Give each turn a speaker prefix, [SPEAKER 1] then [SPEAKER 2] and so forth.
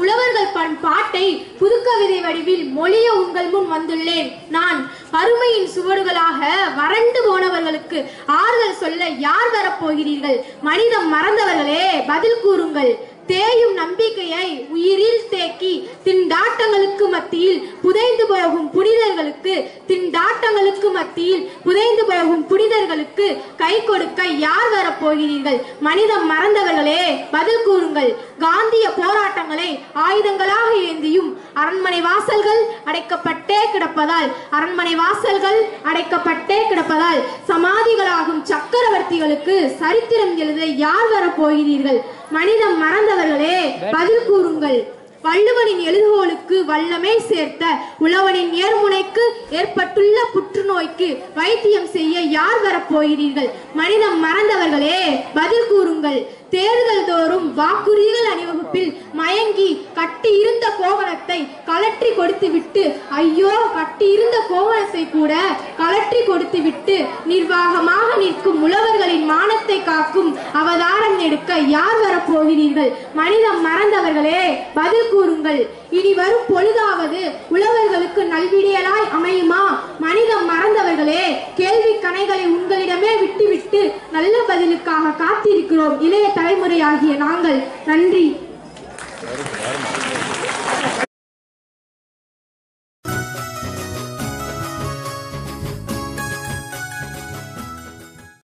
[SPEAKER 1] உழவர்கள் பண் பாட்டை புதுக்கவிதை வடிவில் மொழிய உங்கள் முன் வந்துள்ளேன் நான் வறுமையின் சுவடுகளாக வறண்டு போனவர்களுக்கு ஆறுதல் சொல்ல யார் வரப்போகிறீர்கள் மனிதம் மறந்தவர்களே பதில் கூறுங்கள் தேயும் நம்பிக்கையை உயிரில் தேக்கி திண்டாட்டங்களுக்கு மத்தியில் புதைந்து போகும் புனிதர்களுக்கு திண்டாட்டங்களுக்கு மத்தியில் புதைந்து போகும் புனிதர்களுக்கு கை கொடுக்க யார் வரப்போகிறீர்கள் மனிதம் மறந்தவர்களே பதில் கூறுங்கள் காந்திய போராட்டங்களை ஆயுதங்களாக ஏந்தியும் அரண்மனை வாசல்கள் அடைக்கப்பட்டே கிடப்பதால் அரண்மனை வாசல்கள் அடைக்கப்பட்டே கிடப்பதால் சமாதிகளாகும் சக்கரவர்த்திகளுக்கு சரித்திரம் எழுத யார் வரப்போகிறீர்கள் மனிதம் மறந்தவர்களே பதில் கூறுங்கள் வள்ளுவனின் எழுதுகோலுக்கு வல்லமை சேர்த்த உழவனின் ஏர்முனைக்கு ஏற்பட்டுள்ள புற்றுநோய்க்கு வைத்தியம் செய்ய யார் வரப்போகிறீர்கள் மனிதம் மறந்தவர்களே பதில் கூறுங்கள் தேர்தல் தோறும் வாக்குறுதிகள் அணிவகுப்பில் மயங்கி கட்டி இருந்த கோவணத்தை கலற்றி கொடுத்து விட்டு ஐயோ கட்டி இருந்த கோவணத்தை கூட கலற்றி கொடுத்து விட்டு நிர்வாகமாக நிற்கும் உழவர்களின் மானத்தை காக்கும் அவதாரம் எடுக்க யார் வரப்போகிறீர்கள் மனிதம் மறந்தவர்களே பதில் கூறுங்கள் இனி வரும் பொழுதாவது உழவர்களுக்கு நல்விடியலாய் அமையுமா மனிதம் மறந்தவர்களே கேள்வி கணைகளை உங்களிடமே விட்டுவிட்டு நல்ல பதிலுக்காக காத்திருக்கிறோம் இளைய தலைமுறையாகிய நாங்கள் நன்றி